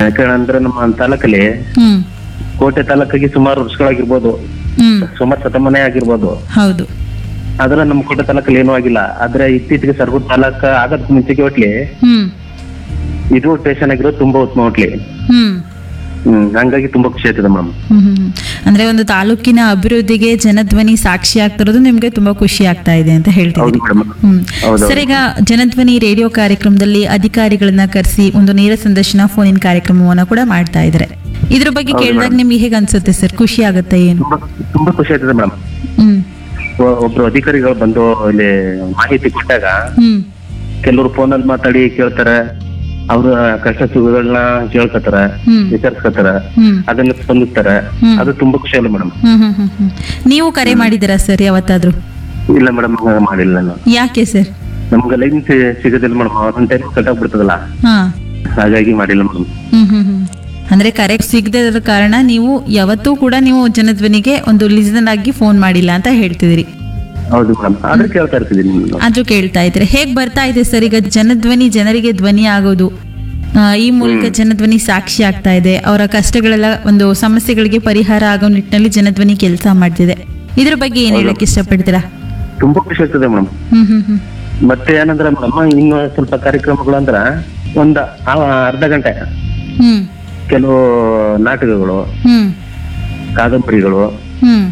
ಯಾಕಂದ್ರೆ ನಮ್ಮ ತಾಲೂಕಲ್ಲಿ ಹ್ಮ್ ಕೋಟೆ ತಾಲೂಕಿಗೆ ಸುಮಾರು ವರ್ಷಗಳಾಗಿರ್ಬೋದು ಹ್ಮ್ ಸುಮಾರು ಶತಮಾನ ಆಗಿರ್ಬೋದು ಹೌದು ಆದ್ರೆ ನಮ್ಮ ಕೋಟೆ ತಾಲೂಕಲ್ಲಿ ಏನೂ ಆಗಿಲ್ಲ ಆದ್ರೆ ಇತ್ತೀಚೆಗೆ ಸರ್ಗೂರ್ ತಾಲೂಕ ಆಗದ್ ಮುಂಚೆಗೆ ಒಟ್ಲಿ ಹ್ಮ್ ಇದು ಸ್ಟೇಷನ್ ಆಗಿರೋದು ತುಂಬಾ ಉತ್ತಮ ಒಟ್ಲಿ ಹ್ಮ್ ಹ್ಮ್ ಹಂಗಾಗಿ ತುಂಬಾ ಖುಷಿ ಆಯ್ತದೆ ಮೇಡಮ್ ಹ್ಮ್ ಹ್ಮ್ ಹ್ಮ್. ಅಂದ್ರೆ ಒಂದು ತಾಲೂಕಿನ ಅಭಿವೃದ್ಧಿಗೆ ಜನಧ್ವನಿ ಸಾಕ್ಷಿ ಆಗ್ತಿರೋದು ನಿಮ್ಗೆ ತುಂಬಾ ಖುಷಿ ಆಗ್ತಾ ಇದೆ ಅಂತ ಹೌದು ಹೇಳ್ತಿದ್ದೀರಿ ಮೇಡಮ್ ಹ್ಮ್ ಹೌದು. ಸರ್ ಈಗ ಜನಧ್ವನಿ ರೇಡಿಯೋ ಕಾರ್ಯಕ್ರಮದಲ್ಲಿ ಅಧಿಕಾರಿಗಳನ್ನ ಕರೆಸಿ ಒಂದು ನೇರ ಸಂದರ್ಶನ ಫೋನಿನ ಕಾರ್ಯಕ್ರಮವನ್ನ ಕೂಡ ಮಾಡ್ತಾ ಇದ್ದಾರೆ ಇದ್ರ ಬಗ್ಗೆ ಹೌದು ಕೇಳಿದಾಗ madam. ನಿಮ್ಗೆ ಹೇಗೆ ಅನ್ಸುತ್ತೆ ಸರ್ ಖುಷಿ ಆಗುತ್ತೆ ಏನು ತುಂಬಾ ತುಂಬಾ ಖುಷಿ ಆಯ್ತದೆ ಮೇಡಮ್ ಹ್ಮ್ ಒಬ್ರು ಅಧಿಕಾರಿಗಳು ಬಂದು ಇಲ್ಲಿ ಮಾಹಿತಿ ಕೊಟ್ಟಾಗ ಹ್ಮ್ ಕೆಲವರು ಫೋನಲ್ಲಿ ಮಾತಾಡಿ ಕೇಳ್ತಾರೆ ಅವ್ರ ಕಷ್ಟ ಸುಖಗಳನ್ನ ಕೇಳ್ಕೊತಾರ ಹ್ಮ್. ವಿಚಾರಿಸ್ಕೊತಾರ ಹ್ಮ್ ಅದನ್ನ ಸ್ಪಂದಿಸ್ತಾರೆ ಹ್ಮ್. ಅದು ತುಂಬಾ ಖುಷಿ ಅಲ್ಲ ಮೇಡಮ್ ಹ್ಮ್ ಹ್ಮ್ ಹ್ಮ್ ಹ್ಮ್ ನೀವು ಕರೆ ಮಾಡಿದ್ದೀರಾ ಸರ್ ಯಾವತ್ತಾದ್ರೂ ಇಲ್ಲ ಮೇಡಮ್ ಮಾಡಿಲ್ಲ ನಾನು ಯಾಕೆ ಸರ್ ನಮ್ಗೆ ಲೈನ್ ಸಿಗೋದಿಲ್ಲ ಮೇಡಮ್ ಒಂದ್ ಟೈಮ್ ಕಟ್ ಆಗ್ಬಿಡ್ತದಲ್ಲ ಹಾ ಹಾಗಾಗಿ ಮಾಡಿಲ್ಲ ಮೇಡಮ್ ಹ್ಮ್ ಹ್ಮ್ ಹ್ಮ್ ಅಂದ್ರೆ ಕರೆಕ್ಟ್ ಸಿಗದೆ ಇರೋ ಕಾರಣ ನೀವು ಯಾವತ್ತೂ ಕೂಡ ನೀವು ಜನಧ್ವನಿಗೆ ಒಂದು ಲಿಸನರ್ ಆಗಿ ಫೋನ್ ಮಾಡಿಲ್ಲ ಅಂತ ಹೇಳ್ತಿದ್ದೀರಿ ಹೌದು ಮೇಡಮ್ ಆದ್ರೆ ಕೇಳ್ತಾ ಇರ್ತಿದ್ದೀನಿ ನಾನು. ಆದ್ರೂ ಕೇಳ್ತಾ ಇದ್ರೆ ಹೇಗ್ ಬರ್ತಾ ಇದೆ ಸರ್ ಈಗ ಜನಧ್ವನಿ ಜನರಿಗೆ ಧ್ವನಿ ಆಗೋದು ಆ, ಈ ಮೂಲಕ ಜನಧ್ವನಿ ಸಾಕ್ಷಿ ಆಗ್ತಾ ಇದೆ ಅವರ ಕಷ್ಟಗಳೆಲ್ಲ ಒಂದು ಸಮಸ್ಯೆಗಳಿಗೆ ಪರಿಹಾರ ಆಗೋ ನಿಟ್ಟಿನಲ್ಲಿ ಜನಧ್ವನಿ ಕೆಲಸ ಮಾಡ್ತಿದೆ ಇದ್ರ ಬಗ್ಗೆ ಏನ್ ಹೇಳಕ್ ಇಷ್ಟಪಡ್ತೀರಾ ತುಂಬಾ ಖುಷಿ ಆಗ್ತದೆ ಮೇಡಮ್ ಹ್ಮ್ ಹ್ಮ್ ಹ್ಮ್ ಮತ್ತೆ ಏನಂದ್ರೆ ಮೇಡಮ್ ಇನ್ನು ಸ್ವಲ್ಪ ಕಾರ್ಯಕ್ರಮಗಳು ಅಂದ್ರ ಒಂದ್ ಆ ಅರ್ಧ ಗಂಟೆ ಹ್ಮ್ ಕೆಲವು ನಾಟಕಗಳು ಹ್ಮ್ ಕಾದಂಬರಿಗಳು ಹ್ಮ್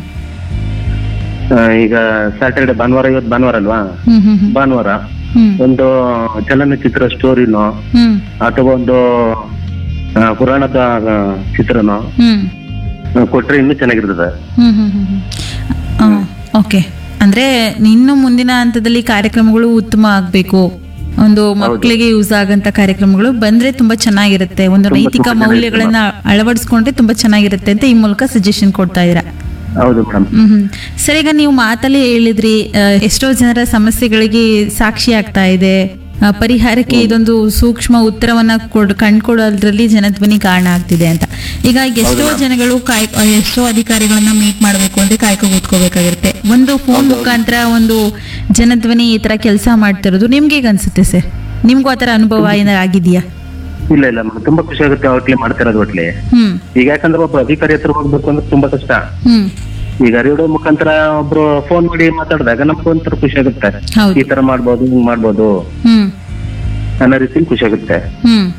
ಆ, ಈಗ ಸ್ಯಾಟರ್ಡೆ ಭಾನುವಾರ ಇವತ್ತು ಭಾನುವಾರ ಅಲ್ವಾ ಹ್ಮ್ ಹ್ಮ್ ಹ್ಮ್ ಭಾನುವಾರ ಹ್ಮ್ ಒಂದು ಚಲನಚಿತ್ರ ಸ್ಟೋರಿನೋ ಹ್ಮ್ ಅಥವಾ ಒಂದು ಆ, ಪುರಾಣದ ಆ, ಚಿತ್ರನೋ ಹ್ಮ್ ಆ, ಕೊಟ್ರೆ ಇನ್ನೂ ಚೆನ್ನಾಗಿರ್ತದೆ ಹ್ಮ್ ಹ್ಮ್ ಹ್ಮ್ ಹ್ಮ್ ಓಕೆ ಅಂದ್ರೆ ಇನ್ನು ಮುಂದಿನ ಹಂತದಲ್ಲಿ ಕಾರ್ಯಕ್ರಮಗಳು ಉತ್ತಮ ಆಗ್ಬೇಕು ಒಂದು ಮಕ್ಕಳಿಗೆ ಯೂಸ್ ಆಗಂತ ಕಾರ್ಯಕ್ರಮಗಳು ಬಂದ್ರೆ ತುಂಬಾ ಚೆನ್ನಾಗಿರುತ್ತೆ ಒಂದು ತುಂಬಾ ನೈತಿಕ ತುಂಬಾ ಮೌಲ್ಯಗಳನ್ನ ಅಳವಡಿಸ್ಕೊಂಡ್ರೆ ತುಂಬಾ ಚೆನ್ನಾಗಿರುತ್ತೆ ಅಂತ ಈ ಮೂಲಕ ಸಜೆಷನ್ ಕೊಡ್ತಾ ಇದ್ದೀರಾ ಹೌದು ಮೇಡಮ್ ಹ್ಮ್ ಹ್ಮ್ ಸರ್ ಈಗ ನೀವು ಮಾತಲ್ಲಿ ಹೇಳಿದ್ರಿ ಆ, ಎಷ್ಟೋ ಜನರ ಸಮಸ್ಯೆಗಳಿಗೆ ಸಾಕ್ಷಿ ಆಗ್ತಾ ಇದೆ ಆ, ಪರಿಹಾರಕ್ಕೆ ಇದೊಂದು ಸೂಕ್ಷ್ಮ ಉತ್ತರವನ್ನ ಕೊಡ್ ಕಂಡ್ಕೊಡೋದ್ರಲ್ಲಿ ಜನಧ್ವನಿ ಕಾರಣ ಆಗ್ತಿದೆ ಅಂತ ಈಗ ಎಷ್ಟೋ ಜನಗಳು ಕಾಯ್ ಆ, ಎಷ್ಟೋ ಅಧಿಕಾರಿಗಳನ್ನ ಮೀಟ್ ಮಾಡಬೇಕು ಅಂದ್ರೆ ಕಾಯ್ಕೊ ಕೂತ್ಕೋಬೇಕಾಗಿರುತ್ತೆ ಒಂದು ಫೋನ್ ಮುಖಾಂತರ ಒಂದು ಜನಧ್ವನಿ ಈ ತರ ಕೆಲಸ ಮಾಡ್ತಿರೋದು ನಿಮ್ಗೆ ಹೇಗೆ ಅನ್ಸುತ್ತೆ ಸರ್ ನಿಮ್ಗೂ ಆ ಥರ ಅನುಭವ ಏನಾರು ಆಗಿದೆಯಾ ಇಲ್ಲ ಇಲ್ಲ ಮೇಡಮ್ ತುಂಬಾ ಖುಷಿ ಆಗುತ್ತೆ ಒಟ್ಲಿ ಮಾಡ್ತಿರೋದು ಒಟ್ಲಿ ಹ್ಮ್ ಈಗ ಯಾಕಂದ್ರೆ ಒಬ್ಬ ಅಧಿಕಾರಿ ಹತ್ರ ಹೋಗ್ಬೇಕು ಅಂದ್ರೆ ತುಂಬಾ ಕಷ್ಟ ಹ್ಮ್ ಈಗ ರೇಡಿಯೋ ಮುಖಾಂತರ ಒಬ್ರು ಫೋನ್ ಮಾಡಿ ಮಾತಾಡಿದಾಗ ನಮ್ಗೆ ಒಂಥರ ಖುಷಿ ಆಗುತ್ತೆ ಹೌದು ಈ ತರ ಮಾಡ್ಬೋದು ಹಿಂಗ್ ಮಾಡ್ಬೋದು ಹ್ಮ್ ಅನ್ನೋ ರೀತಿಲಿ ಖುಷಿ ಆಗುತ್ತೆ ಹ್ಮ್